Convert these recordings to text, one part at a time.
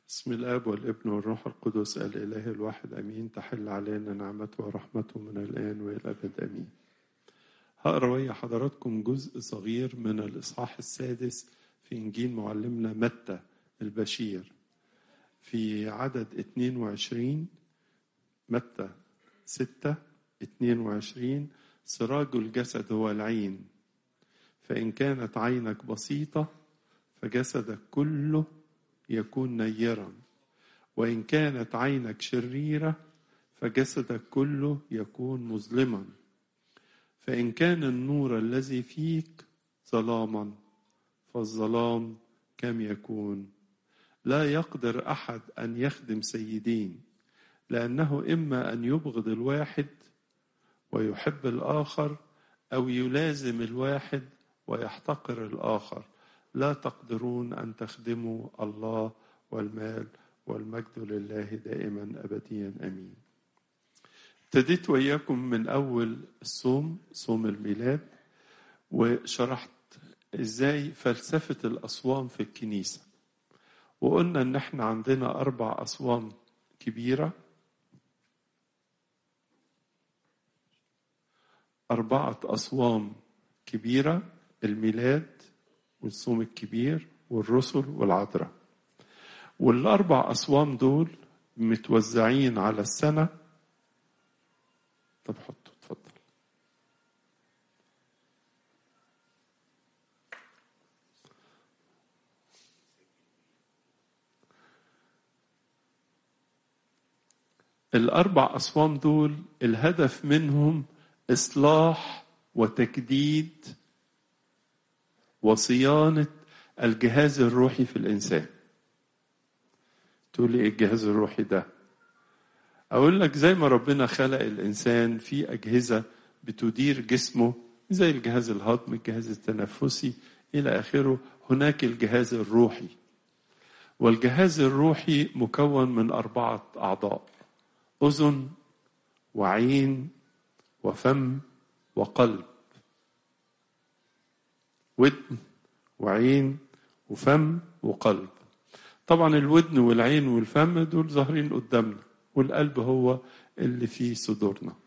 بسم الاب والابن والروح القدس الاله الواحد امين تحل علينا نعمته ورحمته من الان والى الابد امين هقرا ويا حضراتكم جزء صغير من الاصحاح السادس في انجيل معلمنا متى البشير في عدد 22 متى 6 22 سراج الجسد هو العين فإن كانت عينك بسيطة فجسدك كله يكون نيرا وإن كانت عينك شريرة فجسدك كله يكون مظلما فإن كان النور الذي فيك ظلاما فالظلام كم يكون لا يقدر أحد أن يخدم سيدين لأنه إما أن يبغض الواحد ويحب الآخر أو يلازم الواحد ويحتقر الآخر لا تقدرون أن تخدموا الله والمال والمجد لله دائما أبديا أمين ابتديت وإياكم من أول الصوم صوم الميلاد وشرحت إزاي فلسفة الأصوام في الكنيسة وقلنا إن إحنا عندنا أربع أصوام كبيرة أربعة أصوام كبيرة الميلاد والصوم الكبير والرسل والعذراء والأربع أصوام دول متوزعين على السنة طب حطوا اتفضل الأربع أصوام دول الهدف منهم إصلاح وتجديد وصيانة الجهاز الروحي في الإنسان تقول لي إيه الجهاز الروحي ده أقول لك زي ما ربنا خلق الإنسان في أجهزة بتدير جسمه زي الجهاز الهضمي الجهاز التنفسي إلى آخره هناك الجهاز الروحي والجهاز الروحي مكون من أربعة أعضاء أذن وعين وفم وقلب ودن وعين وفم وقلب طبعا الودن والعين والفم دول ظاهرين قدامنا والقلب هو اللي فيه صدورنا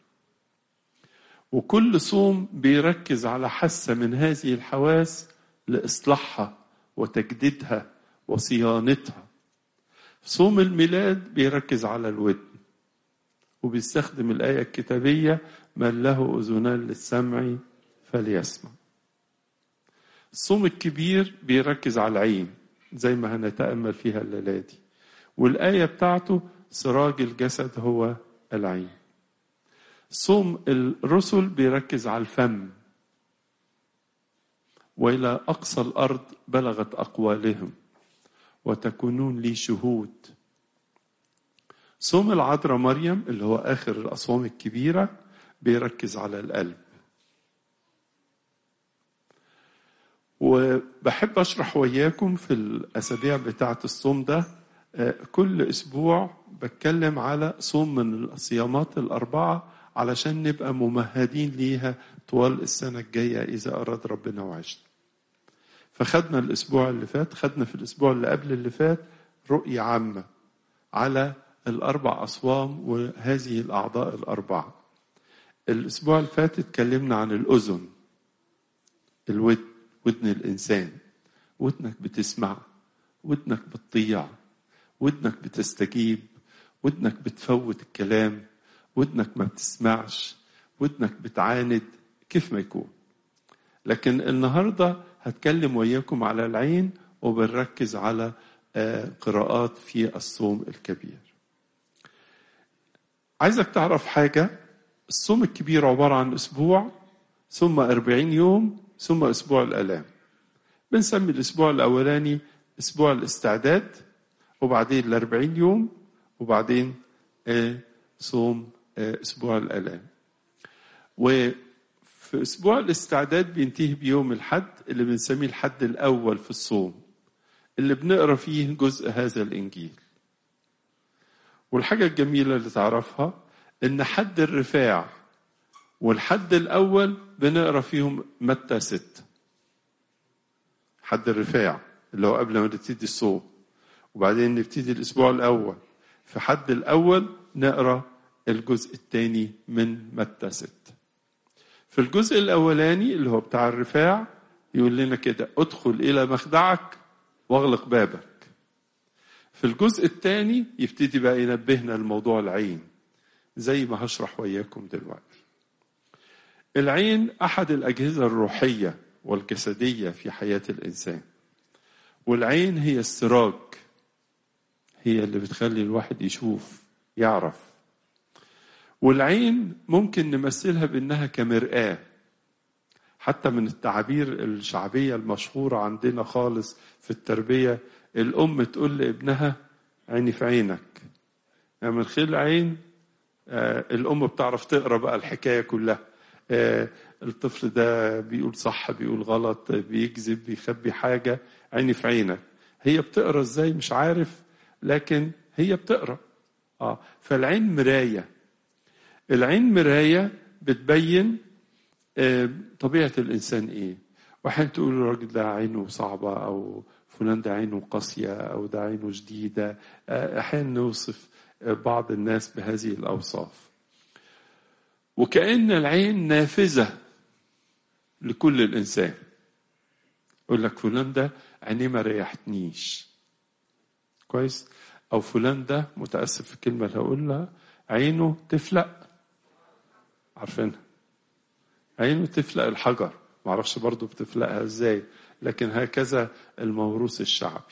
وكل صوم بيركز على حاسة من هذه الحواس لإصلاحها وتجديدها وصيانتها صوم الميلاد بيركز على الودن وبيستخدم الآية الكتابية من له أذنان للسمع فليسمع الصوم الكبير بيركز على العين زي ما هنتأمل فيها الليلة دي والآية بتاعته سراج الجسد هو العين صوم الرسل بيركز على الفم وإلى أقصى الأرض بلغت أقوالهم وتكونون لي شهود صوم العذراء مريم اللي هو آخر الأصوام الكبيرة بيركز على القلب وبحب أشرح وياكم في الأسابيع بتاعة الصوم ده كل أسبوع بتكلم على صوم من الصيامات الأربعة علشان نبقى ممهدين ليها طوال السنة الجاية إذا أراد ربنا وعشنا فخدنا الأسبوع اللي فات خدنا في الأسبوع اللي قبل اللي فات رؤية عامة على الأربع أصوام وهذه الأعضاء الأربعة الأسبوع اللي فات اتكلمنا عن الأذن الود ودن الإنسان ودنك بتسمع ودنك بتطيع ودنك بتستجيب ودنك بتفوت الكلام ودنك ما بتسمعش ودنك بتعاند كيف ما يكون لكن النهارده هتكلم وياكم على العين وبنركز على قراءات في الصوم الكبير عايزك تعرف حاجة الصوم الكبير عبارة عن أسبوع ثم أربعين يوم ثم أسبوع الآلام بنسمي الأسبوع الأولاني أسبوع الاستعداد وبعدين الأربعين يوم وبعدين صوم أسبوع الآلام وفي أسبوع الاستعداد بينتهي بيوم الحد اللي بنسميه الحد الأول في الصوم اللي بنقرا فيه جزء هذا الإنجيل والحاجة الجميلة اللي تعرفها إن حد الرفاع والحد الأول بنقرا فيهم متى ستة حد الرفاع اللي هو قبل ما نبتدي الصوم وبعدين نبتدي الأسبوع الأول في حد الأول نقرأ الجزء الثاني من متى ستة في الجزء الأولاني اللي هو بتاع الرفاع يقول لنا كده ادخل إلى مخدعك واغلق بابك في الجزء الثاني يبتدي بقى ينبهنا لموضوع العين زي ما هشرح وياكم دلوقتي العين أحد الأجهزة الروحية والجسدية في حياة الإنسان والعين هي السراج هي اللي بتخلي الواحد يشوف يعرف والعين ممكن نمثلها بأنها كمرآة حتى من التعابير الشعبية المشهورة عندنا خالص في التربية الأم تقول لابنها عيني في عينك يعني من خلال عين آه الأم بتعرف تقرأ بقى الحكاية كلها آه الطفل ده بيقول صح بيقول غلط بيكذب بيخبي حاجة عيني في عينك هي بتقرأ ازاي مش عارف لكن هي بتقرأ اه فالعين مراية العين مراية بتبين آه طبيعة الإنسان إيه واحد تقول الراجل ده عينه صعبة أو فلان ده عينه قاسية أو ده عينه شديدة أحيانا نوصف بعض الناس بهذه الأوصاف وكأن العين نافذة لكل الإنسان يقول لك فلان ده عينيه ما ريحتنيش كويس أو فلان ده متأسف في الكلمة اللي هقولها عينه تفلق عارفينها عينه تفلق الحجر معرفش برضو بتفلقها ازاي لكن هكذا الموروث الشعبي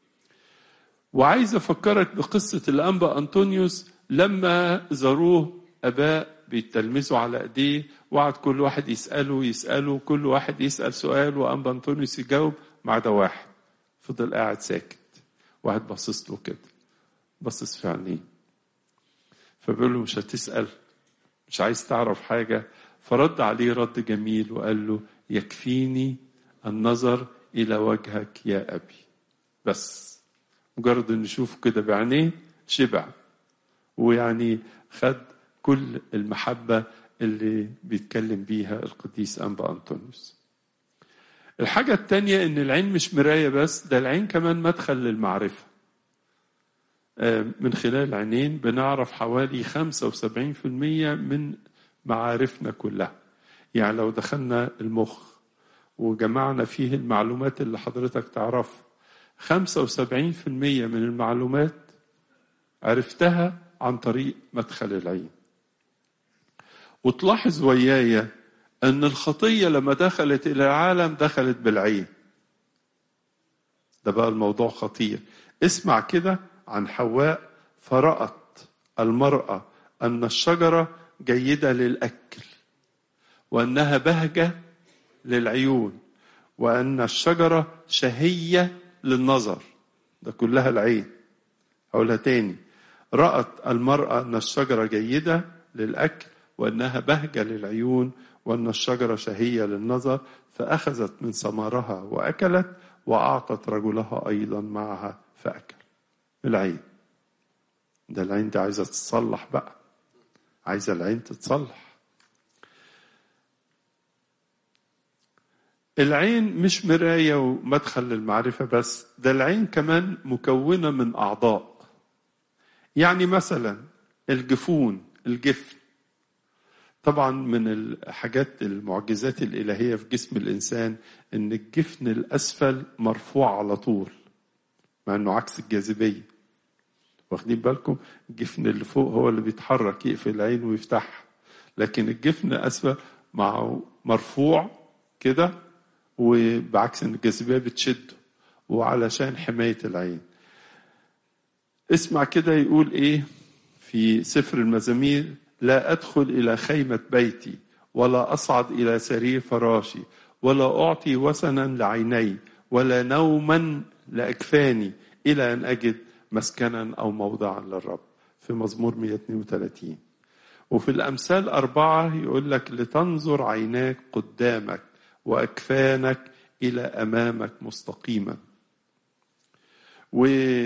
وعايز افكرك بقصه الانبا انطونيوس لما زاروه اباء بيتلمذوا على ايديه وقعد كل واحد يساله يساله كل واحد يسال سؤال وانبا انطونيوس يجاوب ما عدا واحد فضل قاعد ساكت واحد باصص له كده باصص في عينيه فبيقول له مش هتسال مش عايز تعرف حاجه فرد عليه رد جميل وقال له يكفيني النظر إلى وجهك يا أبي بس مجرد أن نشوف كده بعينيه شبع ويعني خد كل المحبة اللي بيتكلم بيها القديس أنبا أنطونيوس الحاجة التانية إن العين مش مراية بس ده العين كمان مدخل للمعرفة من خلال العينين بنعرف حوالي 75% من معارفنا كلها يعني لو دخلنا المخ وجمعنا فيه المعلومات اللي حضرتك تعرفها 75% من المعلومات عرفتها عن طريق مدخل العين وتلاحظ ويايا أن الخطية لما دخلت إلى العالم دخلت بالعين ده بقى الموضوع خطير اسمع كده عن حواء فرأت المرأة أن الشجرة جيدة للأكل وأنها بهجة للعيون وأن الشجرة شهية للنظر ده كلها العين أقولها تاني رأت المرأة أن الشجرة جيدة للأكل وأنها بهجة للعيون وأن الشجرة شهية للنظر فأخذت من ثمرها وأكلت وأعطت رجلها أيضا معها فأكل العين ده العين دي عايزة تتصلح بقى عايزة العين تتصلح العين مش مراية ومدخل للمعرفة بس ده العين كمان مكونة من أعضاء يعني مثلا الجفون الجفن طبعا من الحاجات المعجزات الإلهية في جسم الإنسان إن الجفن الأسفل مرفوع على طول مع إنه عكس الجاذبية واخدين بالكم الجفن اللي فوق هو اللي بيتحرك يقفل العين ويفتحها لكن الجفن أسفل معه مرفوع كده وبعكس ان الجاذبيه بتشده وعلشان حمايه العين اسمع كده يقول ايه في سفر المزامير لا ادخل الى خيمه بيتي ولا اصعد الى سرير فراشي ولا اعطي وسنا لعيني ولا نوما لاكفاني الى ان اجد مسكنا او موضعا للرب في مزمور 132 وفي الامثال اربعه يقول لك لتنظر عيناك قدامك واكفانك الى امامك مستقيما و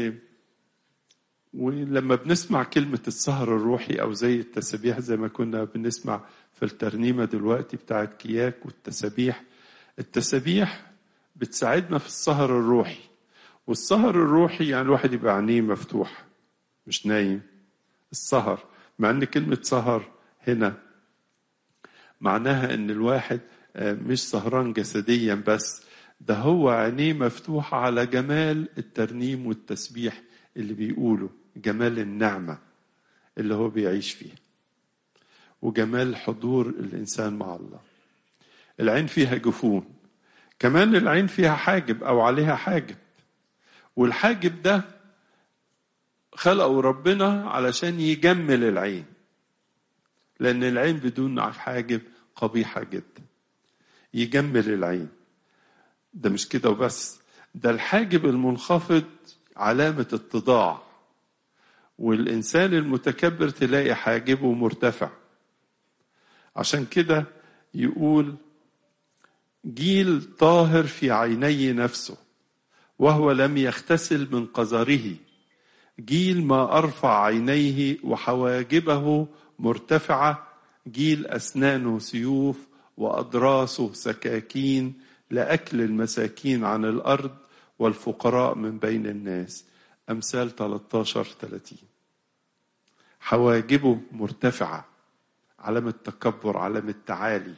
ولما بنسمع كلمة السهر الروحي أو زي التسابيح زي ما كنا بنسمع في الترنيمة دلوقتي بتاعت كياك والتسابيح التسابيح بتساعدنا في السهر الروحي والسهر الروحي يعني الواحد يبقى عينيه مفتوحة مش نايم السهر مع ان كلمة سهر هنا معناها ان الواحد مش سهران جسديا بس ده هو عينيه مفتوحة على جمال الترنيم والتسبيح اللي بيقوله جمال النعمة اللي هو بيعيش فيها وجمال حضور الإنسان مع الله العين فيها جفون كمان العين فيها حاجب أو عليها حاجب والحاجب ده خلقه ربنا علشان يجمل العين لأن العين بدون حاجب قبيحة جدا يجمل العين ده مش كده وبس ده الحاجب المنخفض علامة اتضاع والإنسان المتكبر تلاقي حاجبه مرتفع عشان كده يقول جيل طاهر في عيني نفسه وهو لم يغتسل من قذره جيل ما أرفع عينيه وحواجبه مرتفعة جيل أسنانه سيوف وأضراسه سكاكين لأكل المساكين عن الأرض والفقراء من بين الناس أمثال 13 30 حواجبه مرتفعة علامة تكبر علامة تعالي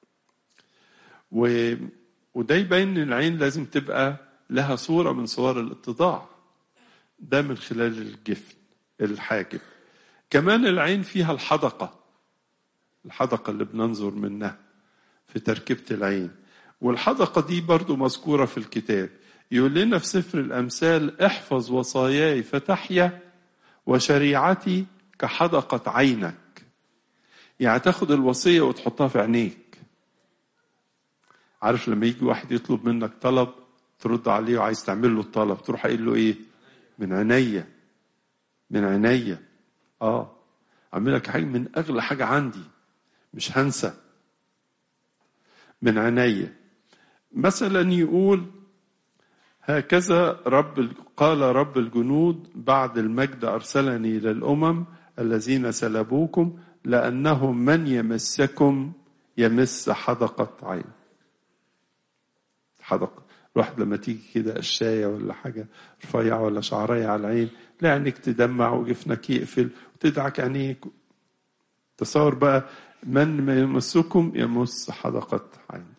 و... وده يبين ان العين لازم تبقى لها صورة من صور الاتضاع ده من خلال الجفن الحاجب كمان العين فيها الحدقة الحدقة اللي بننظر منها في تركيبة العين والحدقة دي برضو مذكورة في الكتاب يقول لنا في سفر الأمثال احفظ وصاياي فتحيا وشريعتي كحدقة عينك يعني تاخد الوصية وتحطها في عينيك عارف لما يجي واحد يطلب منك طلب ترد عليه وعايز تعمل له الطلب تروح قايل له ايه من عينيا من عينيا اه اعمل لك حاجه من اغلى حاجه عندي مش هنسى من عينيا مثلا يقول هكذا رب قال رب الجنود بعد المجد ارسلني للامم الذين سلبوكم لانهم من يمسكم يمس حدقه عين حدقه الواحد لما تيجي كده قشايه ولا حاجه رفيعه ولا شعريه على العين لا عينيك تدمع وجفنك يقفل وتدعك عينيك تصور بقى من ما يمسكم يمس حدقه عين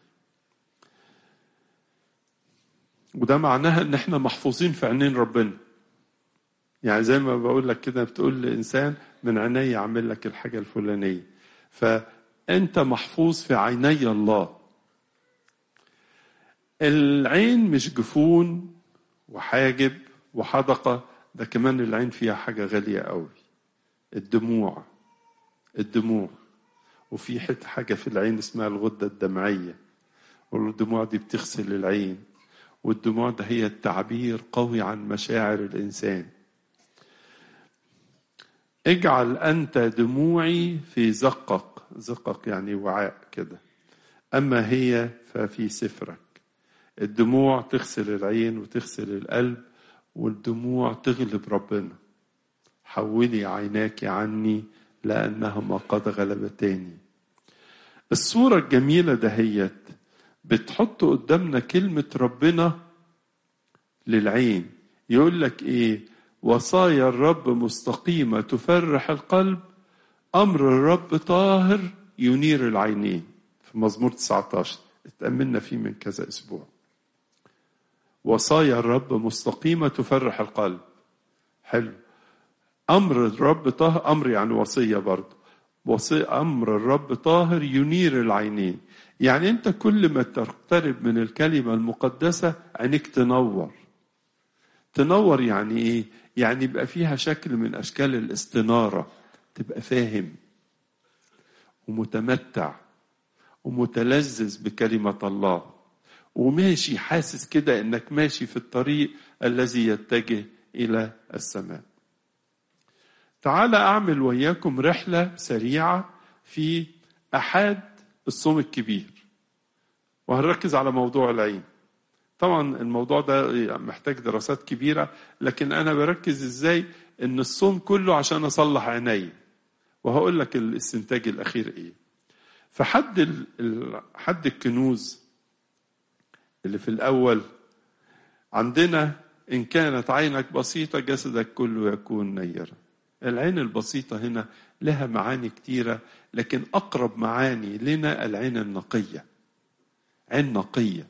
وده معناها ان احنا محفوظين في عينين ربنا يعني زي ما بقول لك كده بتقول لانسان من عيني اعمل لك الحاجه الفلانيه فانت محفوظ في عيني الله العين مش جفون وحاجب وحدقه ده كمان العين فيها حاجه غاليه قوي الدموع الدموع وفي حته حاجه في العين اسمها الغده الدمعيه والدموع دي بتغسل العين والدموع ده هي التعبير قوي عن مشاعر الإنسان اجعل أنت دموعي في زقق زقق يعني وعاء كده أما هي ففي سفرك الدموع تغسل العين وتغسل القلب والدموع تغلب ربنا حولي عيناك عني لأنهما قد غلبتاني الصورة الجميلة دهيت بتحط قدامنا كلمة ربنا للعين يقول لك ايه وصايا الرب مستقيمة تفرح القلب أمر الرب طاهر ينير العينين في مزمور 19 اتأملنا فيه من كذا أسبوع وصايا الرب مستقيمة تفرح القلب حلو أمر الرب طاهر أمر يعني وصية برضه وصي أمر الرب طاهر ينير العينين يعني أنت كل ما تقترب من الكلمة المقدسة عينيك تنور تنور يعني إيه؟ يعني يبقى فيها شكل من أشكال الاستنارة تبقى فاهم ومتمتع ومتلذذ بكلمة الله وماشي حاسس كده انك ماشي في الطريق الذي يتجه الى السماء تعال اعمل وياكم رحله سريعه في احد الصوم الكبير وهنركز على موضوع العين طبعا الموضوع ده محتاج دراسات كبيره لكن انا بركز ازاي ان الصوم كله عشان اصلح عيني وهقول لك الاستنتاج الاخير ايه فحد حد الكنوز اللي في الأول عندنا إن كانت عينك بسيطة جسدك كله يكون نيرا العين البسيطة هنا لها معاني كتيرة لكن أقرب معاني لنا العين النقية عين نقية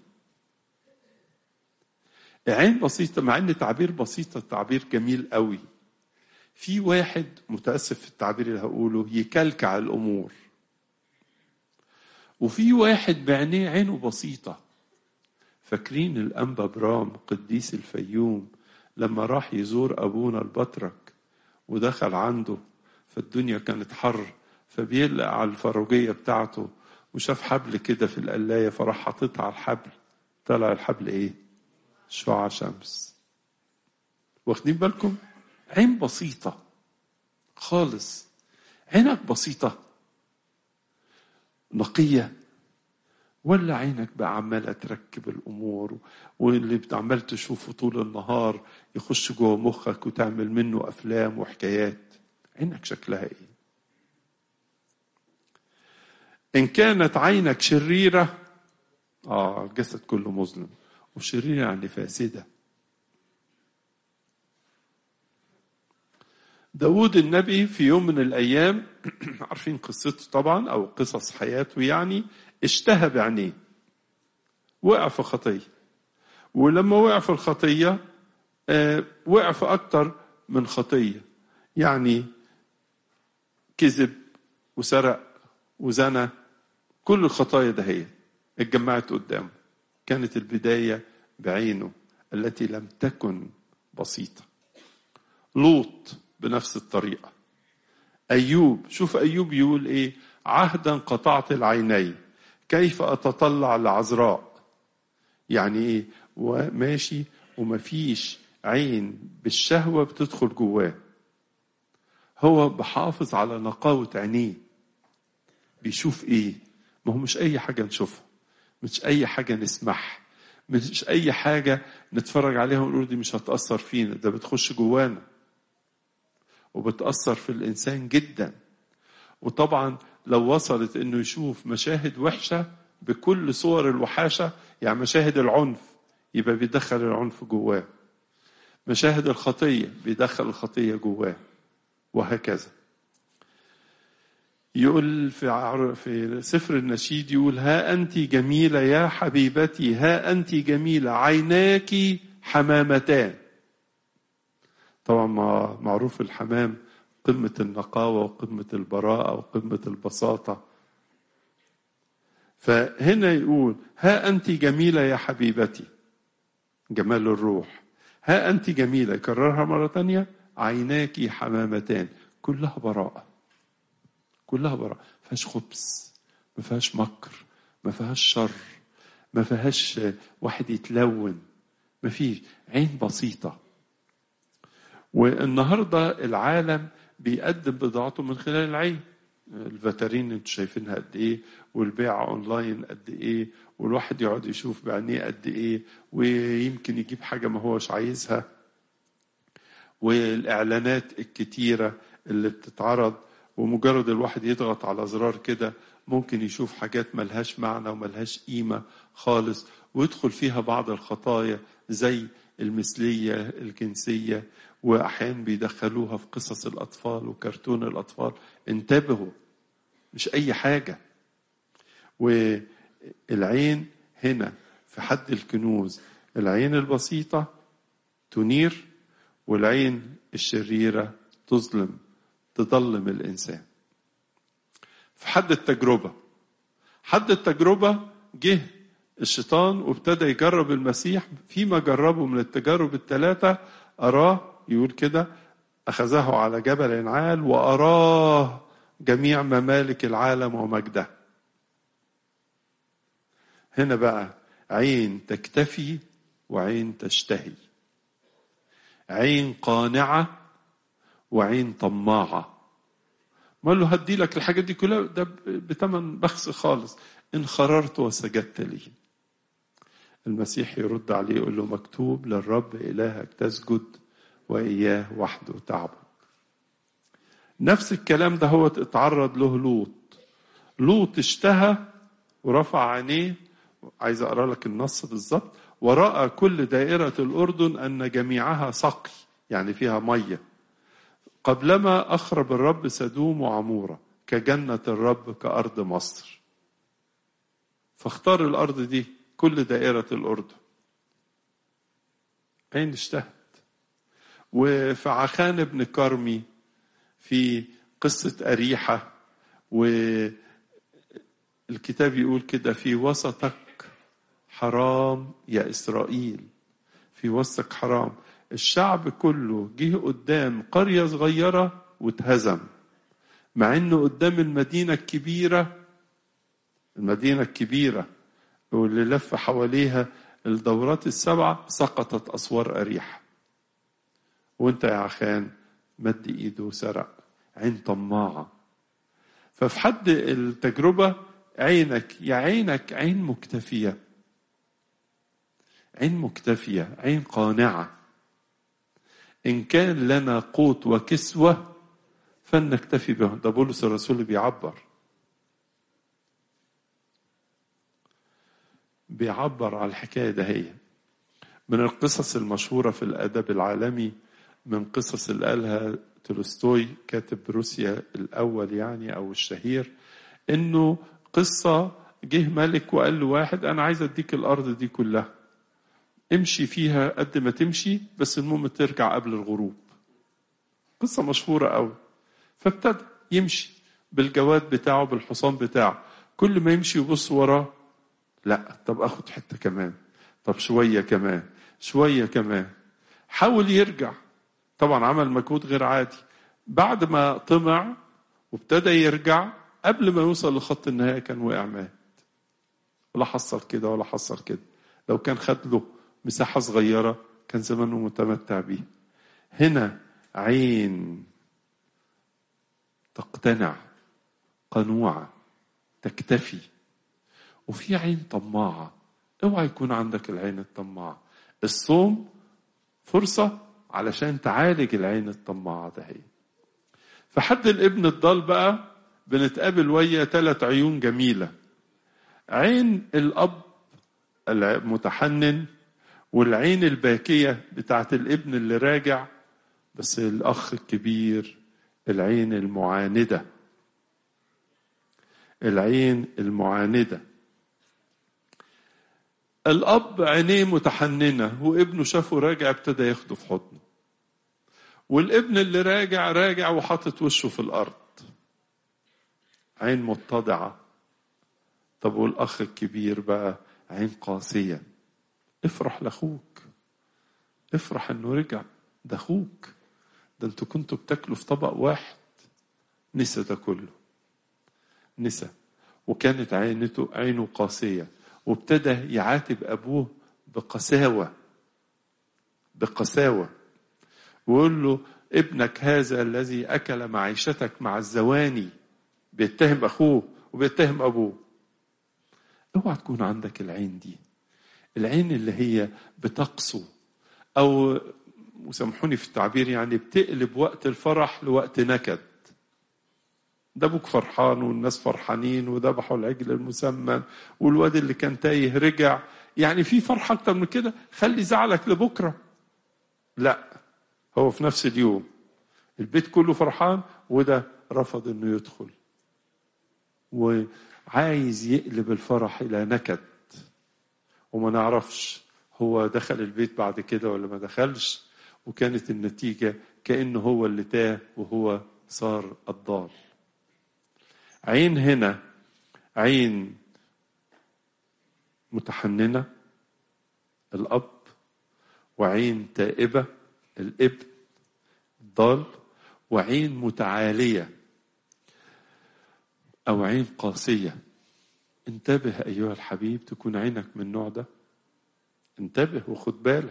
عين بسيطة مع ان تعبير بسيطة تعبير جميل قوي في واحد متأسف في التعبير اللي هقوله يكلكع الأمور وفي واحد بعينيه عينه بسيطة فاكرين الأنبا برام قديس الفيوم لما راح يزور أبونا البطرك ودخل عنده فالدنيا كانت حر فبيلقى على الفروجية بتاعته وشاف حبل كده في القلاية فراح حاططها على الحبل طلع الحبل ايه شعاع شمس واخدين بالكم عين بسيطة خالص عينك بسيطة نقية ولا عينك بقى عمالة تركب الأمور واللي عمال تشوفه طول النهار يخش جوه مخك وتعمل منه أفلام وحكايات عينك شكلها إيه إن كانت عينك شريرة آه الجسد كله مظلم وشريرة يعني فاسدة داود النبي في يوم من الأيام عارفين قصته طبعا أو قصص حياته يعني اشتهى بعينيه وقع في خطية ولما وقع في الخطية آه وقع في أكتر من خطية يعني كذب وسرق وزنى كل الخطايا ده هي اتجمعت قدامه كانت البداية بعينه التي لم تكن بسيطة لوط بنفس الطريقة أيوب شوف أيوب يقول إيه عهدا قطعت العينين كيف أتطلع لعذراء يعني إيه وماشي ومفيش عين بالشهوة بتدخل جواه هو بحافظ على نقاوة عينيه بيشوف ايه ما هو مش اي حاجة نشوفها مش اي حاجة نسمعها مش اي حاجة نتفرج عليها ونقول دي مش هتأثر فينا ده بتخش جوانا وبتأثر في الإنسان جدا وطبعا لو وصلت انه يشوف مشاهد وحشة بكل صور الوحاشة يعني مشاهد العنف يبقى بيدخل العنف جواه مشاهد الخطية بيدخل الخطية جواه وهكذا يقول في في سفر النشيد يقول ها أنت جميلة يا حبيبتي ها أنت جميلة عيناك حمامتان طبعا معروف الحمام قمة النقاوة وقمة البراءة وقمة البساطة فهنا يقول ها أنت جميلة يا حبيبتي جمال الروح ها أنت جميلة يكررها مرة تانية عيناك حمامتان كلها براءة كلها براءة ما فيهاش خبث ما فيهاش مكر ما فيهاش شر ما فيهاش واحد يتلون ما فيش عين بسيطة والنهاردة العالم بيقدم بضاعته من خلال العين الفاترين انتوا شايفينها قد ايه والبيع اونلاين قد ايه والواحد يقعد يشوف بعينيه قد ايه ويمكن يجيب حاجه ما هوش عايزها والاعلانات الكتيره اللي بتتعرض ومجرد الواحد يضغط على زرار كده ممكن يشوف حاجات ملهاش معنى وملهاش قيمه خالص ويدخل فيها بعض الخطايا زي المثليه الجنسيه واحيانا بيدخلوها في قصص الاطفال وكرتون الاطفال انتبهوا مش اي حاجه والعين هنا في حد الكنوز العين البسيطه تنير والعين الشريره تظلم تظلم الانسان في حد التجربه حد التجربه جه الشيطان وابتدى يجرب المسيح فيما جربه من التجارب الثلاثه اراه يقول كده أخذه على جبل عال وأراه جميع ممالك العالم ومجده هنا بقى عين تكتفي وعين تشتهي عين قانعة وعين طماعة ما له هدي لك الحاجات دي كلها ده بتمن بخس خالص إن خررت وسجدت لي المسيح يرد عليه يقول له مكتوب للرب إلهك تسجد وإياه وحده تعبد نفس الكلام ده هو اتعرض له لوط لوط اشتهى ورفع عينيه عايز اقرا لك النص بالظبط ورأى كل دائرة الأردن أن جميعها سقي يعني فيها مية قبلما أخرب الرب سدوم وعمورة كجنة الرب كأرض مصر فاختار الأرض دي كل دائرة الأردن عين اشتهت وفي عخان بن كرمي في قصة أريحة والكتاب يقول كده في وسطك حرام يا إسرائيل في وسطك حرام الشعب كله جه قدام قرية صغيرة واتهزم مع انه قدام المدينة الكبيرة المدينة الكبيرة واللي لف حواليها الدورات السبعة سقطت أسوار أريحة وانت يا عخان مد ايده وسرق عين طماعة ففي حد التجربة عينك يا عينك عين مكتفية عين مكتفية عين قانعة إن كان لنا قوت وكسوة فلنكتفي به ده بولس الرسول بيعبر بيعبر على الحكاية ده هي من القصص المشهورة في الأدب العالمي من قصص اللي قالها تولستوي كاتب روسيا الأول يعني أو الشهير إنه قصة جه ملك وقال له واحد أنا عايز أديك الأرض دي كلها امشي فيها قد ما تمشي بس المهم ترجع قبل الغروب قصة مشهورة أوي فابتدى يمشي بالجواد بتاعه بالحصان بتاعه كل ما يمشي يبص وراه لا طب اخد حته كمان طب شويه كمان شويه كمان حاول يرجع طبعا عمل مجهود غير عادي بعد ما طمع وابتدى يرجع قبل ما يوصل لخط النهايه كان وقع مات ولا حصل كده ولا حصل كده لو كان خد له مساحه صغيره كان زمانه متمتع بيه هنا عين تقتنع قنوعه تكتفي وفي عين طماعة اوعى يكون عندك العين الطماعة الصوم فرصة علشان تعالج العين الطماعة ده هي فحد الابن الضال بقى بنتقابل ويا ثلاث عيون جميلة عين الأب المتحنن والعين الباكية بتاعت الابن اللي راجع بس الأخ الكبير العين المعاندة العين المعاندة الأب عينيه متحننة وابنه شافه راجع ابتدى ياخده في حضنه والابن اللي راجع راجع وحاطط وشه في الأرض عين متضعة طب والأخ الكبير بقى عين قاسية افرح لأخوك افرح انه رجع ده اخوك ده انتوا كنتوا بتاكلوا في طبق واحد نسى ده كله نسى وكانت عينته عينه قاسيه وابتدى يعاتب ابوه بقساوه بقساوه ويقول له ابنك هذا الذي اكل معيشتك مع الزواني بيتهم اخوه وبيتهم ابوه اوعى تكون عندك العين دي العين اللي هي بتقسو او وسامحوني في التعبير يعني بتقلب وقت الفرح لوقت نكد ده ابوك فرحان والناس فرحانين وذبحوا العجل المسمن والواد اللي كان تايه رجع يعني في فرحه اكتر من كده خلي زعلك لبكره لا هو في نفس اليوم البيت كله فرحان وده رفض انه يدخل وعايز يقلب الفرح الى نكد وما نعرفش هو دخل البيت بعد كده ولا ما دخلش وكانت النتيجة كأنه هو اللي تاه وهو صار الضال عين هنا عين متحننة الأب وعين تائبة الابن الضال وعين متعالية أو عين قاسية انتبه أيها الحبيب تكون عينك من النوع ده انتبه وخد بالك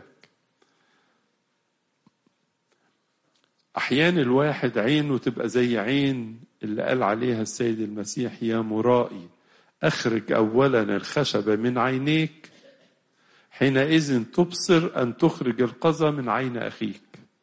أحيانا الواحد عينه تبقى زي عين اللي قال عليها السيد المسيح يا مرائي أخرج أولا الخشبة من عينيك حينئذ تبصر أن تخرج القذى من عين أخيك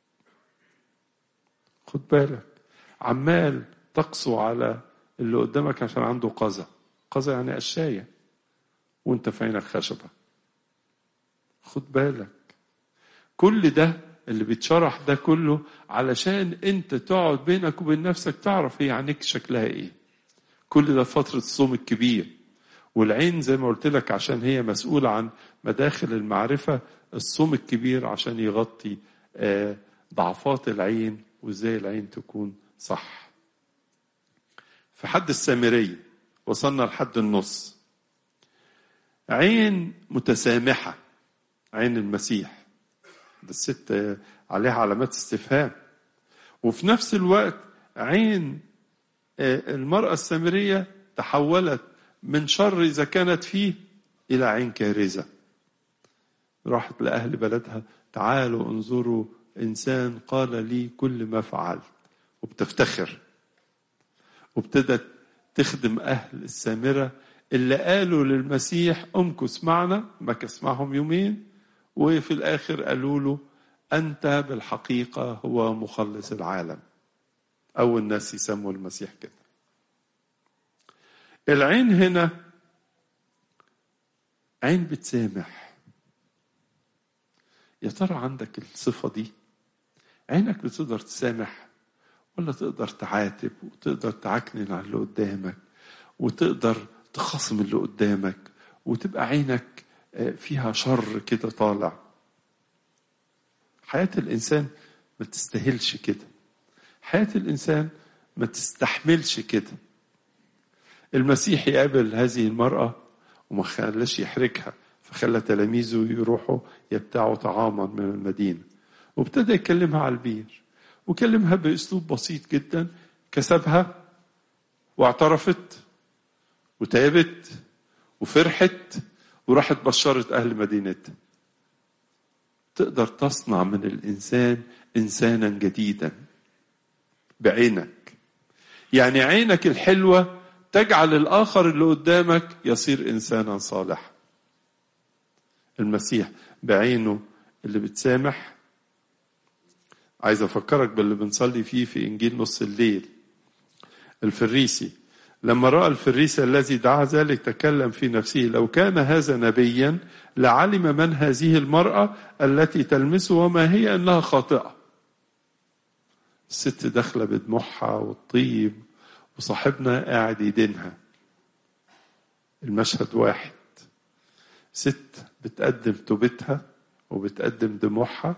خد بالك عمال تقسو على اللي قدامك عشان عنده قذى قذى يعني قشاية وانت في عينك خشبة خد بالك كل ده اللي بيتشرح ده كله علشان انت تقعد بينك وبين نفسك تعرف هي عينيك شكلها ايه كل ده فترة الصوم الكبير والعين زي ما قلت لك عشان هي مسؤولة عن مداخل المعرفة الصوم الكبير عشان يغطي ضعفات العين وازاي العين تكون صح في حد السامرية وصلنا لحد النص عين متسامحة عين المسيح ده الست عليها علامات استفهام وفي نفس الوقت عين المرأة السامرية تحولت من شر إذا كانت فيه إلى عين كارثة راحت لأهل بلدها تعالوا انظروا إنسان قال لي كل ما فعلت وبتفتخر وابتدت تخدم أهل السامرة اللي قالوا للمسيح امكث معنا مكث معهم يومين وفي الآخر قالوا له أنت بالحقيقة هو مخلص العالم أول الناس يسموا المسيح كده العين هنا عين بتسامح يا ترى عندك الصفة دي عينك بتقدر تسامح ولا تقدر تعاتب وتقدر تعكنن على اللي قدامك وتقدر تخاصم اللي قدامك وتبقى عينك فيها شر كده طالع حياة الإنسان ما تستاهلش كده حياة الإنسان ما تستحملش كده المسيح يقابل هذه المرأة وما خلاش يحرجها فخلى تلاميذه يروحوا يبتاعوا طعاما من المدينة وابتدى يكلمها على البير وكلمها بأسلوب بسيط جدا كسبها واعترفت وتابت وفرحت وراحت بشرت أهل مدينتها تقدر تصنع من الإنسان إنسانا جديدا بعينك يعني عينك الحلوة تجعل الآخر اللي قدامك يصير إنسانا صالحا المسيح بعينه اللي بتسامح عايز أفكرك باللي بنصلي فيه في إنجيل نص الليل الفريسي لما رأى الفريسي الذي دعا ذلك تكلم في نفسه لو كان هذا نبيا لعلم من هذه المرأة التي تلمسه وما هي أنها خاطئة الست داخلة بدموعها والطيب وصاحبنا قاعد يدينها المشهد واحد ست بتقدم توبتها وبتقدم دموعها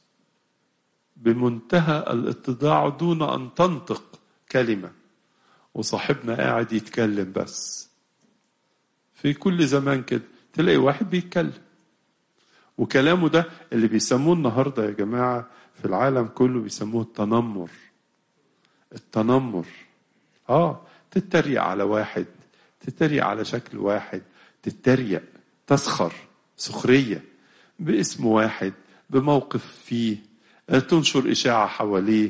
بمنتهى الاتضاع دون أن تنطق كلمة وصاحبنا قاعد يتكلم بس في كل زمان كده تلاقي واحد بيتكلم وكلامه ده اللي بيسموه النهارده يا جماعه في العالم كله بيسموه التنمر التنمر اه تتريق على واحد تتريق على شكل واحد تتريق تسخر سخريه باسم واحد بموقف فيه تنشر اشاعه حواليه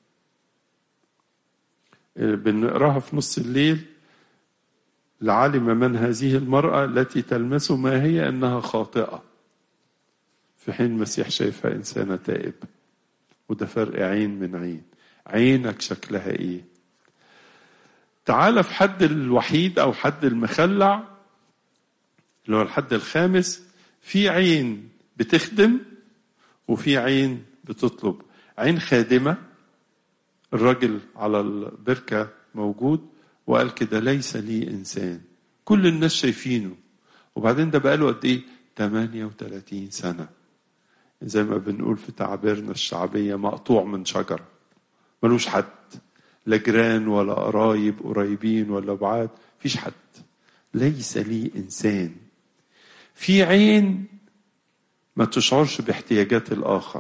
بنقراها في نص الليل لعلم من هذه المرأة التي تلمسه ما هي أنها خاطئة في حين المسيح شايفها إنسانة تائب وده فرق عين من عين عينك شكلها إيه تعال في حد الوحيد أو حد المخلع اللي هو الحد الخامس في عين بتخدم وفي عين بتطلب عين خادمة الراجل على البركة موجود وقال كده ليس لي إنسان كل الناس شايفينه وبعدين ده بقاله قد إيه 38 سنة زي ما بنقول في تعابيرنا الشعبية مقطوع من شجرة ملوش حد لا جيران ولا قرايب قريبين ولا بعاد فيش حد ليس لي إنسان في عين ما تشعرش باحتياجات الآخر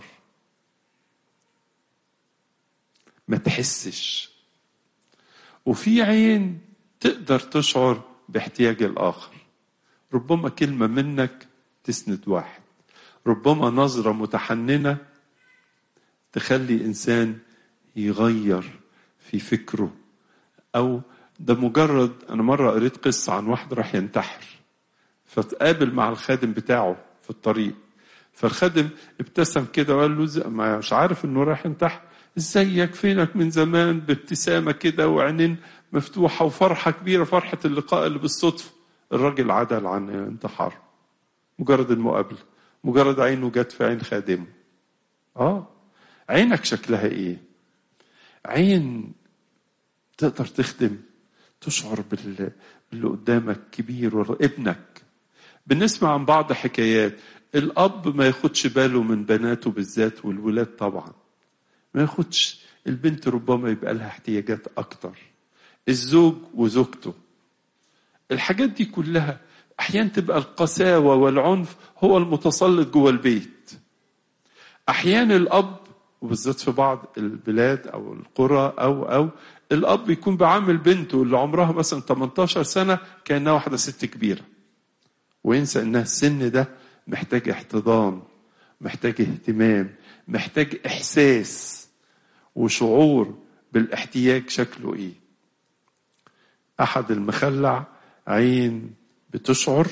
ما تحسش وفي عين تقدر تشعر باحتياج الآخر ربما كلمة منك تسند واحد ربما نظرة متحننة تخلي إنسان يغير في فكره أو ده مجرد أنا مرة قريت قصة عن واحد راح ينتحر فتقابل مع الخادم بتاعه في الطريق فالخادم ابتسم كده وقال له مش عارف انه راح ينتحر ازيك فينك من زمان بابتسامه كده وعينين مفتوحه وفرحه كبيره فرحه اللقاء اللي بالصدفه الراجل عدل عن انتحار مجرد المقابله مجرد عينه جت في عين خادمه اه عينك شكلها ايه عين تقدر تخدم تشعر بال... باللي قدامك كبير ولا ابنك بنسمع عن بعض حكايات الاب ما ياخدش باله من بناته بالذات والولاد طبعا ما ياخدش البنت ربما يبقى لها احتياجات اكتر الزوج وزوجته الحاجات دي كلها احيانا تبقى القساوه والعنف هو المتسلط جوه البيت احيانا الاب وبالذات في بعض البلاد او القرى او او الاب يكون بعامل بنته اللي عمرها مثلا 18 سنه كانها واحده ست كبيره وينسى انها السن ده محتاج احتضان محتاج اهتمام محتاج احساس وشعور بالاحتياج شكله ايه احد المخلع عين بتشعر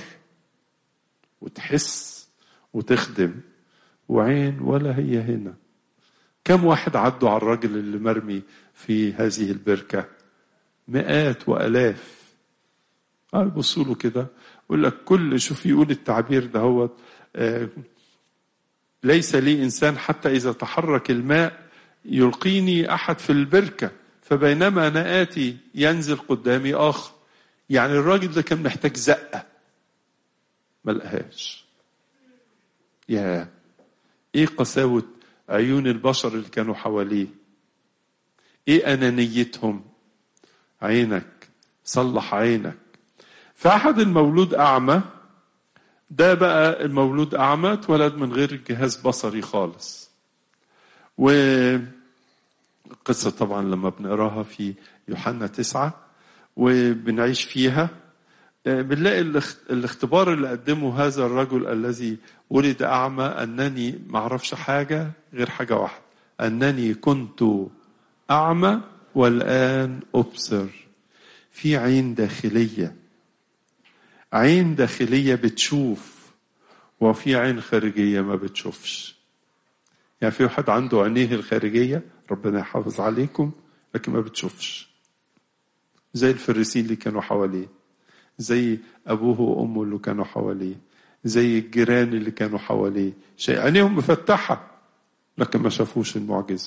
وتحس وتخدم وعين ولا هي هنا كم واحد عدوا على الراجل اللي مرمي في هذه البركة مئات وألاف اه يبصوا له كده يقول لك كل شوف يقول التعبير ده هو آه ليس لي إنسان حتى إذا تحرك الماء يلقيني أحد في البركة فبينما أنا آتي ينزل قدامي آخر يعني الراجل ده كان محتاج زقة ما لقاهاش يا ايه قساوة عيون البشر اللي كانوا حواليه ايه انانيتهم عينك صلح عينك فاحد المولود اعمى ده بقى المولود اعمى اتولد من غير جهاز بصري خالص و القصة طبعا لما بنقراها في يوحنا تسعة وبنعيش فيها بنلاقي الاختبار اللي قدمه هذا الرجل الذي ولد أعمى أنني ما أعرفش حاجة غير حاجة واحدة أنني كنت أعمى والآن أبصر في عين داخلية عين داخلية بتشوف وفي عين خارجية ما بتشوفش يعني في واحد عنده عينيه الخارجية ربنا يحافظ عليكم لكن ما بتشوفش زي الفريسين اللي كانوا حواليه زي أبوه وأمه اللي كانوا حواليه زي الجيران اللي كانوا حواليه شيء عينيهم مفتحة لكن ما شافوش المعجزة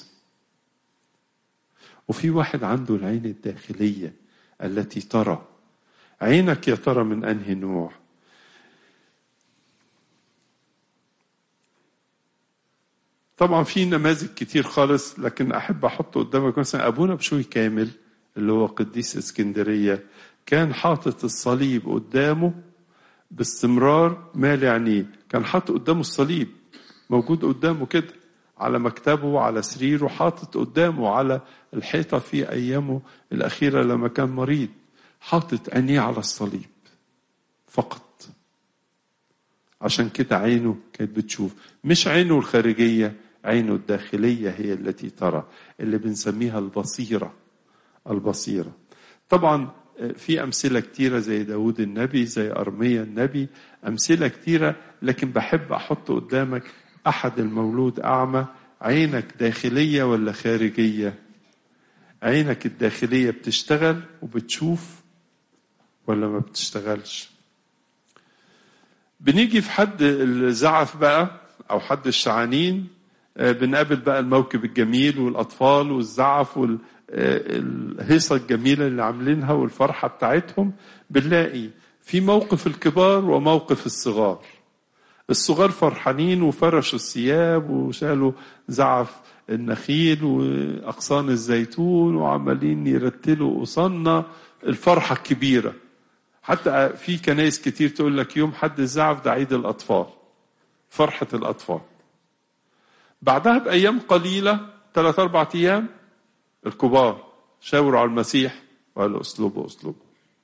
وفي واحد عنده العين الداخلية التي ترى عينك يا ترى من أنهي نوع طبعا في نماذج كتير خالص لكن أحب أحط قدامك مثلا أبونا بشوي كامل اللي هو قديس اسكندرية كان حاطط الصليب قدامه باستمرار مال عينيه كان حاطط قدامه الصليب موجود قدامه كده على مكتبه على سريره حاطط قدامه على الحيطة في أيامه الأخيرة لما كان مريض حاطط عينيه على الصليب فقط عشان كده عينه كانت بتشوف مش عينه الخارجية عينه الداخلية هي التي ترى اللي بنسميها البصيرة البصيرة طبعا في أمثلة كتيرة زي داود النبي زي أرميا النبي أمثلة كتيرة لكن بحب أحط قدامك أحد المولود أعمى عينك داخلية ولا خارجية عينك الداخلية بتشتغل وبتشوف ولا ما بتشتغلش بنيجي في حد الزعف بقى أو حد الشعانين بنقابل بقى الموكب الجميل والأطفال والزعف وال الهيصة الجميلة اللي عاملينها والفرحة بتاعتهم بنلاقي في موقف الكبار وموقف الصغار الصغار فرحانين وفرشوا الثياب وشالوا زعف النخيل وأغصان الزيتون وعمالين يرتلوا قصنا الفرحة الكبيرة حتى في كنايس كتير تقول لك يوم حد الزعف ده عيد الأطفال فرحة الأطفال بعدها بأيام قليلة ثلاث أربع أيام الكبار شاوروا على المسيح وقالوا اسلوبه اسلوبه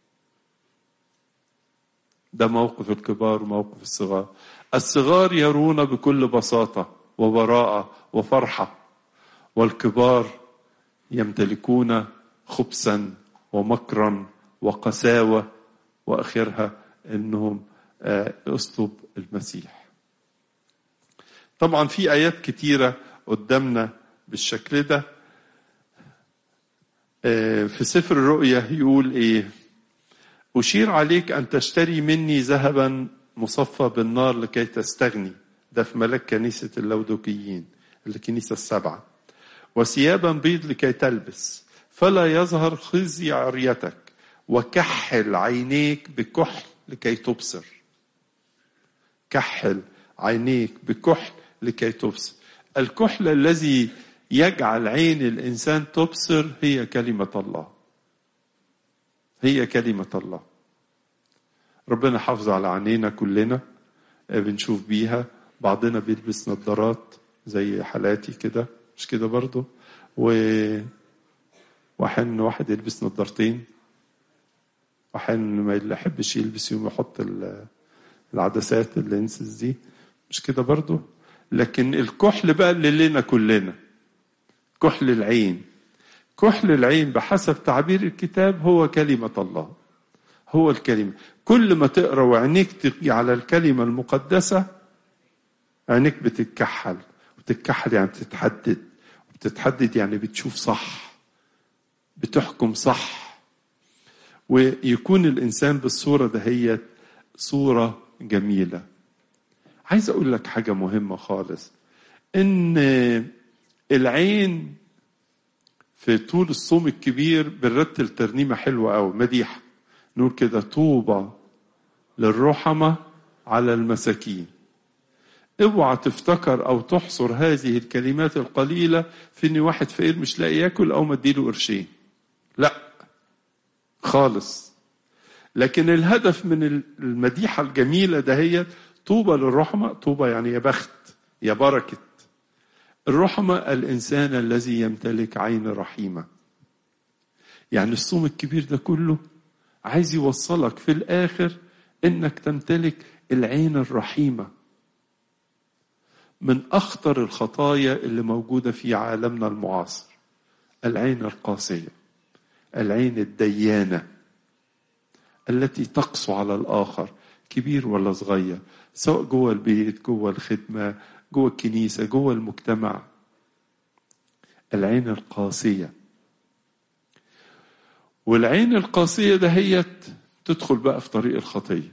ده موقف الكبار وموقف الصغار الصغار يرون بكل بساطة وبراءة وفرحة والكبار يمتلكون خبثا ومكرا وقساوة وآخرها أنهم أسلوب المسيح طبعا في آيات كتيرة قدامنا بالشكل ده في سفر الرؤيا يقول ايه أشير عليك أن تشتري مني ذهبا مصفى بالنار لكي تستغني ده في ملاك كنيسة اللودوكيين الكنيسة السبعة وثيابا بيض لكي تلبس فلا يظهر خزي عريتك وكحل عينيك بكحل لكي تبصر كحل عينيك بكحل لكي تبصر الكحل الذي يجعل عين الانسان تبصر هي كلمه الله هي كلمه الله ربنا حافظ على عينينا كلنا بنشوف بيها بعضنا بيلبس نظارات زي حالاتي كده مش كده برضه و وأحيانا واحد يلبس نظارتين وأحيانا ما يحبش يلبس يوم يحط العدسات اللينسز دي مش كده برضه لكن الكحل بقى اللي لنا كلنا كحل العين كحل العين بحسب تعبير الكتاب هو كلمة الله هو الكلمة كل ما تقرا وعينيك تقي على الكلمة المقدسة عينيك بتتكحل بتتكحل يعني بتتحدد بتتحدد يعني بتشوف صح بتحكم صح ويكون الإنسان بالصورة دهيت صورة جميلة عايز أقول لك حاجة مهمة خالص إن العين في طول الصوم الكبير بنرتل ترنيمة حلوة أوي مديحة نقول كده طوبى للرحمة على المساكين اوعى تفتكر او تحصر هذه الكلمات القليله في ان واحد فقير مش لاقي ياكل او مديله قرشين لا خالص لكن الهدف من المديحه الجميله دهيت طوبى للرحمه طوبى يعني يا بخت يا بركه الرحمه الانسان الذي يمتلك عين رحيمه يعني الصوم الكبير ده كله عايز يوصلك في الاخر انك تمتلك العين الرحيمه من اخطر الخطايا اللي موجوده في عالمنا المعاصر العين القاسيه العين الديانه التي تقسو على الاخر كبير ولا صغير سواء جوه البيت جوه الخدمه جوه الكنيسه جوه المجتمع العين القاسيه والعين القاسيه دهيت تدخل بقى في طريق الخطيه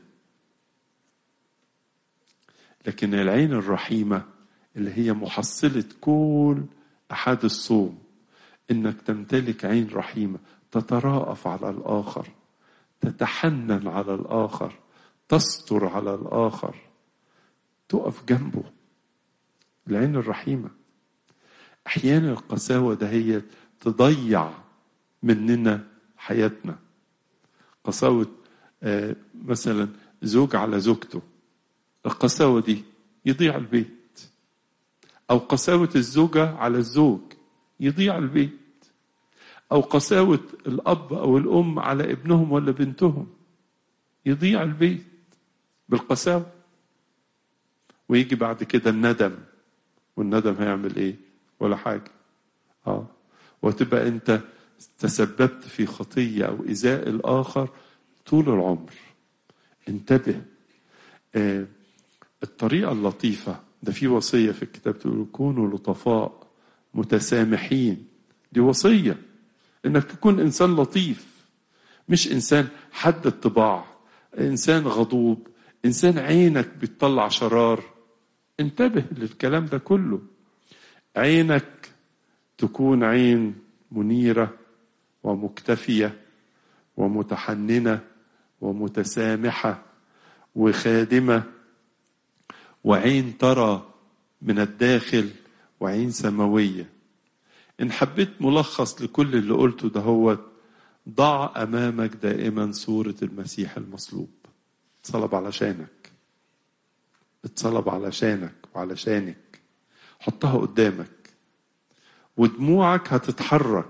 لكن العين الرحيمه اللي هي محصلة كل أحد الصوم إنك تمتلك عين رحيمة تتراءف على الآخر تتحنن على الآخر تستر على الآخر تقف جنبه العين الرحيمة أحيانا القساوة دهيت تضيع مننا حياتنا قساوة آه مثلا زوج على زوجته القساوة دي يضيع البيت أو قساوة الزوجة على الزوج يضيع البيت أو قساوة الأب أو الأم على ابنهم ولا بنتهم يضيع البيت بالقساوة ويجي بعد كده الندم والندم هيعمل إيه؟ ولا حاجة آه وتبقى أنت تسببت في خطية أو إيذاء الآخر طول العمر انتبه آه الطريقة اللطيفة ده في وصية في الكتاب تقول كونوا لطفاء متسامحين دي وصية انك تكون انسان لطيف مش انسان حد الطباع انسان غضوب انسان عينك بتطلع شرار انتبه للكلام ده كله عينك تكون عين منيرة ومكتفية ومتحننة ومتسامحة وخادمة وعين ترى من الداخل وعين سماوية إن حبيت ملخص لكل اللي قلته ده هو ضع أمامك دائما صورة المسيح المصلوب اتصلب علشانك اتصلب علشانك وعلشانك حطها قدامك ودموعك هتتحرك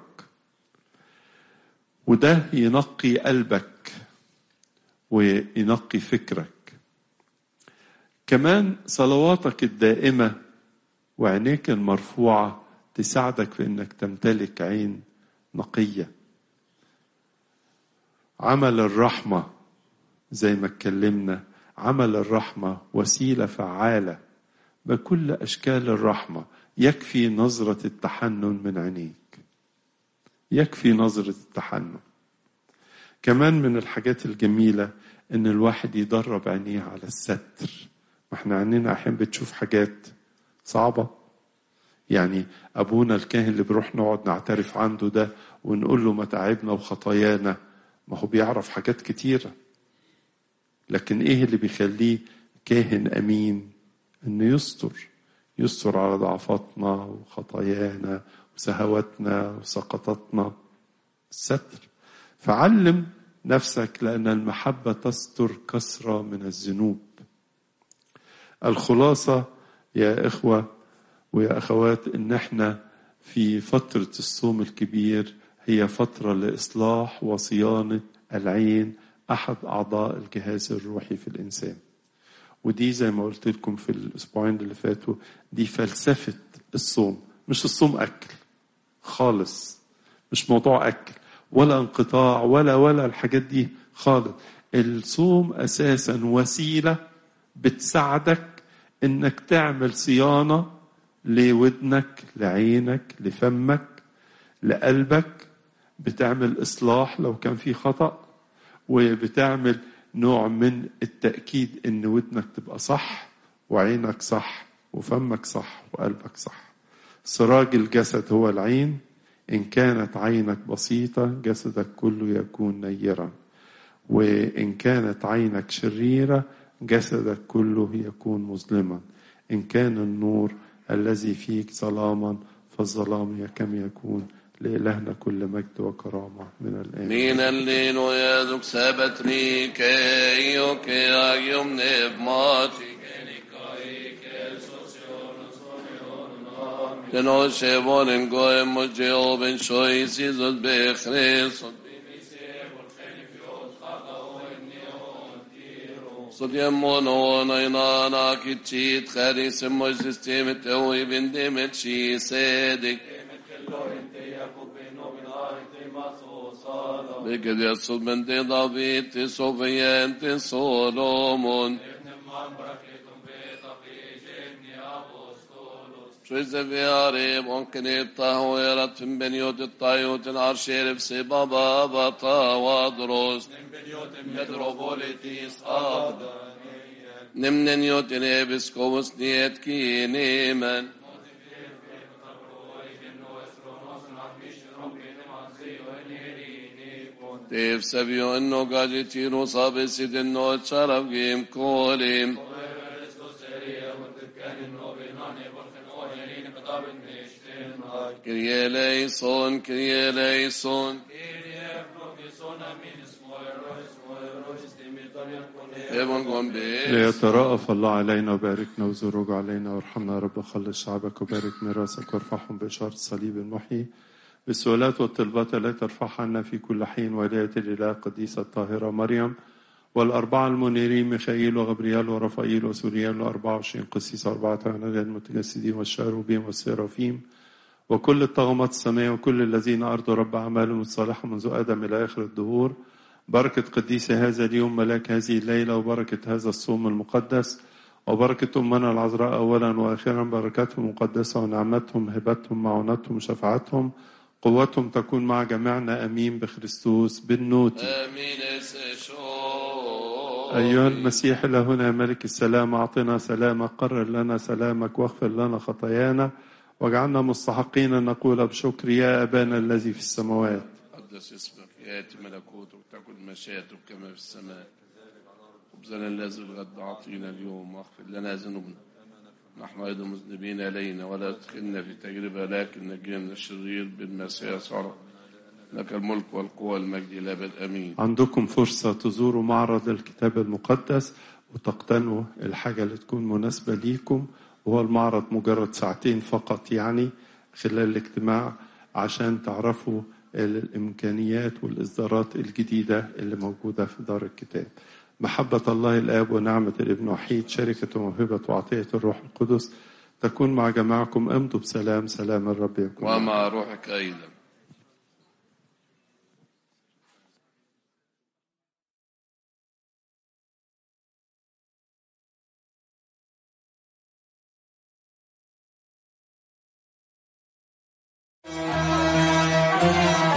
وده ينقي قلبك وينقي فكرك كمان صلواتك الدائمة وعينيك المرفوعة تساعدك في انك تمتلك عين نقية عمل الرحمة زي ما اتكلمنا عمل الرحمة وسيلة فعالة بكل أشكال الرحمة يكفي نظرة التحنن من عينيك يكفي نظرة التحنن كمان من الحاجات الجميلة إن الواحد يدرب عينيه على الستر ما احنا عينينا احيانا بتشوف حاجات صعبة يعني ابونا الكاهن اللي بنروح نقعد نعترف عنده ده ونقول له متاعبنا وخطايانا ما هو بيعرف حاجات كتيرة لكن ايه اللي بيخليه كاهن امين انه يستر يستر على ضعفاتنا وخطايانا وسهواتنا وسقطاتنا الستر فعلم نفسك لأن المحبة تستر كثرة من الذنوب الخلاصة يا إخوة ويا أخوات إن إحنا في فترة الصوم الكبير هي فترة لإصلاح وصيانة العين أحد أعضاء الجهاز الروحي في الإنسان ودي زي ما قلت لكم في الأسبوعين اللي فاتوا دي فلسفة الصوم مش الصوم أكل خالص مش موضوع أكل ولا انقطاع ولا ولا الحاجات دي خالص الصوم أساسا وسيلة بتساعدك إنك تعمل صيانة لودنك لعينك لفمك لقلبك بتعمل إصلاح لو كان في خطأ وبتعمل نوع من التأكيد إن ودنك تبقى صح وعينك صح وفمك صح وقلبك صح سراج الجسد هو العين إن كانت عينك بسيطة جسدك كله يكون نيرا وإن كانت عينك شريرة جسدك كله يكون مظلما إن كان النور الذي فيك ظلاما فالظلام كم يكون لإلهنا كل مجد وكرامة من الآن Min الليل ويدك سبتني كي يوكي يمني بماتي Conosce volen goem o Jehoven shoi sizot bechresot. صديم ونينا ناكتشيت خاري سمو سيستيم توي بندمت شي سيدك بكد يصد من دي ضبيت صوفيانت سولومون شويز فياري ممكن الطهويرة من بنيوت الطيوت العرشير في بابا بطا وادروس متروبوليتيس آب نمن نيوت الابسكوس نيت كي نيمن تيف سبيو انو قاجي تيرو صابي سيد انو تشرف جيم كوليم كريه ليسون كريه ليسون Evan Gombe. ليترأف الله علينا وباركنا وزرج علينا وارحمنا يا رب خلص شعبك وبارك ميراثك وارفعهم بإشارة الصليب المحيي بالسؤالات والطلبات التي ترفعها عنا في كل حين ولاية الإله القديسة الطاهرة مريم والأربعة المنيرين ميخائيل وغبريال ورفائيل وسوريال وأربعة وعشرين قسيس وأربعة عنادة المتجسدين والشاروبيم والسيرافيم وكل الطغمات السماء وكل الذين أرضوا رب أعمالهم الصالحة منذ آدم إلى آخر الدهور بركة قديس هذا اليوم ملاك هذه الليلة وبركة هذا الصوم المقدس وبركة أمنا العذراء أولا وآخرا بركاتهم مقدسة ونعمتهم هبتهم معونتهم شفاعتهم قوتهم تكون مع جميعنا أمين بخريستوس بالنوت امين سشو أيها المسيح إلهنا ملك السلام أعطنا سلامك قرر لنا سلامك واغفر لنا خطايانا واجعلنا مستحقين أن نقول بشكر يا أبانا الذي في السماوات قدس اسمك ياتي ملكوتك تكن مشيئتك كما في السماء خبزنا الذي الغد اعطينا اليوم واغفر لنا ذنوبنا نحن ايضا مذنبين الينا ولا تدخلنا في تجربه لكن نجينا من الشرير بالمسيح يسوع لك الملك والقوه والمجد الى ابد امين عندكم فرصة تزوروا معرض الكتاب المقدس وتقتنوا الحاجة اللي تكون مناسبة ليكم وهو المعرض مجرد ساعتين فقط يعني خلال الاجتماع عشان تعرفوا الإمكانيات والإصدارات الجديدة اللي موجودة في دار الكتاب محبة الله الآب ونعمة الابن وحيد شركة وموهبة وعطية الروح القدس تكون مع جماعكم امضوا بسلام سلام الرب يكون معكم. ومع روحك ايضا Thank